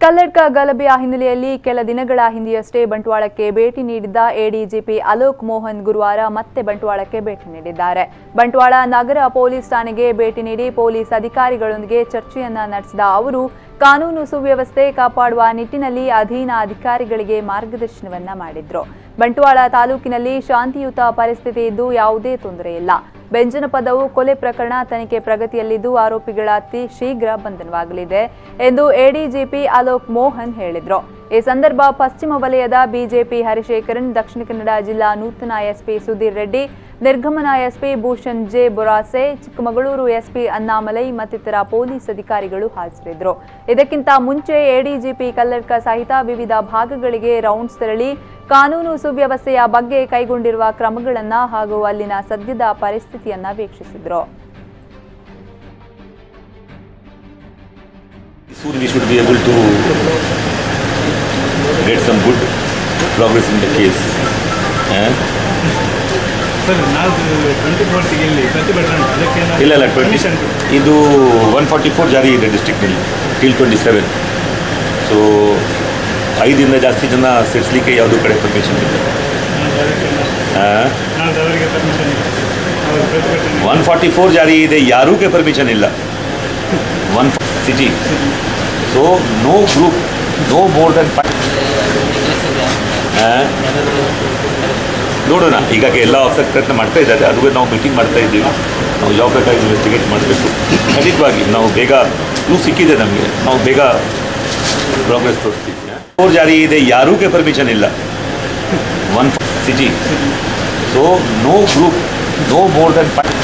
ಕಲ್ಲಡ್ಕ ಗಲಭೆಯ ಹಿನ್ನೆಲೆಯಲ್ಲಿ ಕೆಲ ದಿನಗಳ ಹಿಂದೆಯಷ್ಟೇ ಬಂಟ್ವಾಳಕ್ಕೆ ಭೇಟಿ ನೀಡಿದ್ದ ಎಡಿಜಿಪಿ ಅಲೋಕ್ ಮೋಹನ್ ಗುರುವಾರ ಮತ್ತೆ ಬಂಟ್ವಾಳಕ್ಕೆ ಭೇಟಿ ನೀಡಿದ್ದಾರೆ ಬಂಟ್ವಾಳ ನಗರ ಪೊಲೀಸ್ ಠಾಣೆಗೆ ಭೇಟಿ ನೀಡಿ ಪೊಲೀಸ್ ಅಧಿಕಾರಿಗಳೊಂದಿಗೆ ಚರ್ಚೆಯನ್ನ ನಡೆಸಿದ ಅವರು ಕಾನೂನು ಸುವ್ಯವಸ್ಥೆ ಕಾಪಾಡುವ ನಿಟ್ಟಿನಲ್ಲಿ ಅಧೀನ ಅಧಿಕಾರಿಗಳಿಗೆ ಮಾರ್ಗದರ್ಶನವನ್ನ ಮಾಡಿದ್ರು ಬಂಟ್ವಾಳ ತಾಲೂಕಿನಲ್ಲಿ ಶಾಂತಿಯುತ ಪರಿಸ್ಥಿತಿ ಇದ್ದು ಯಾವುದೇ ತೊಂದರೆ ಇಲ್ಲ ಬೆಂಜನಪದವು ಕೊಲೆ ಪ್ರಕರಣ ತನಿಖೆ ಪ್ರಗತಿಯಲ್ಲಿದ್ದು ಆರೋಪಿಗಳ ಅತಿ ಶೀಘ್ರ ಬಂಧನವಾಗಲಿದೆ ಎಂದು ಎಡಿಜಿಪಿ ಅಲೋಕ್ ಮೋಹನ್ ಹೇಳಿದ್ರು ಈ ಸಂದರ್ಭ ಪಶ್ಚಿಮ ವಲಯದ ಬಿಜೆಪಿ ಹರಿಶೇಖರನ್ ದಕ್ಷಿಣ ಕನ್ನಡ ಜಿಲ್ಲಾ ನೂತನ ಎಸ್ಪಿ ಸುಧೀರ್ ರೆಡ್ಡಿ ನಿರ್ಗಮನ SP Bhushan J Borase Chikkamagaluru SP Annamalai ಮತ್ತಿತರ ಪೊಲೀಸ್ ಅಧಿಕಾರಿಗಳು ಹಾಜರಿದ್ದರು ಇದಕ್ಕಿಂತ ಮುಂಚೆ ಎಡಿಜಿಪಿ ಕಲ್ಲಡ್ಕ ಸಹಿತ ವಿವಿಧ ಭಾಗಗಳಿಗೆ ರೌಂಡ್ಸ್ ತೆರಳಿ ಕಾನೂನು ಸುವ್ಯವಸ್ಥೆಯ ಬಗ್ಗೆ ಕೈಗೊಂಡಿರುವ ಕ್ರಮಗಳನ್ನ ಹಾಗೂ ಅಲ್ಲಿನ ಸದ್ಯದ ಪರಿಸ್ಥಿತಿಯನ್ನ ವೀಕ್ಷಿಸಿದ್ರು Soon we should be able to get some good progress in the case. Eh? Sir ನಾಲ್ಕು ಟ್ವೆಂಟಿ ಫೋರ್ತಿಗೆ ಇಲ್ಲಿ ಪ್ರತಿಭಟನೆ ಉಂಟು. ಅದಕ್ಕೆ ನಾವು ಇಲ್ಲ ಇಲ್ಲ ಟ್ವೆಂಟಿ permission ಕೊಡಿ. ಇದು ಒನ್ ಫಾರ್ಟಿ ಫೋರ್ ಜಾರಿ ಇದೆ ಡಿಸ್ಟ್ರಿಕ್ಟ್ನಲ್ಲಿ ಟಿಲ್ ಟ್ವೆಂಟಿ ಸೆವೆನ್ ಸೊ ಐದಿಂದ ಜಾಸ್ತಿ ಜನ ಸೇರಿಸಲಿಕ್ಕೆ ಯಾವುದೂ ಕಡೆ ಪರ್ಮಿಷನ್ ಇಲ್ಲ ನಾಲ್ಕು ಅದಕ್ಕೆ ನಾವು- ನಾಲ್ಕು ಅವರಿಗೆ ಪರ್ಮಿಷನ್ ಇದೆ ಅವರು ಪ್ರತಿಭಟನೆ ಒನ್ ಫಾರ್ಟಿ ಫೋರ್ ಜಾರಿ ಇದೆ ಯಾರಿಗೂ ಪರ್ಮಿಷನ್ ಇಲ್ಲ one city so no group no more then five ನೋಡೋಣ ಈಗ ಎಲ್ಲ ಆಫೀಸರ್ ಪ್ರಯತ್ನ ಮಾಡ್ತಾ ಇದ್ದಾರೆ ಅದುವೇ ನಾವು ಮೀಟಿಂಗ್ ಮಾಡ್ತಾ ಇದ್ದೀವಿ ನಾವು ಯಾವ ಪ್ರಕಾರ ಇನ್ವೆಸ್ಟಿಗೇಟ್ ಮಾಡಬೇಕು ಖಂಡಿತವಾಗಿ ನಾವು ಬೇಗ ಕ್ಲೂ ಸಿಕ್ಕಿದೆ ನಮಗೆ ನಾವು ಬೇಗ ಪ್ರೋಗ್ರೆಸ್ ತೋರಿಸ್ತೀವಿ ಫೋರ್ ಜಾರಿ ಇದೆ ಯಾರಿಗೂ ಪರ್ಮಿಷನ್ ಇಲ್ಲ one city so no group no more then five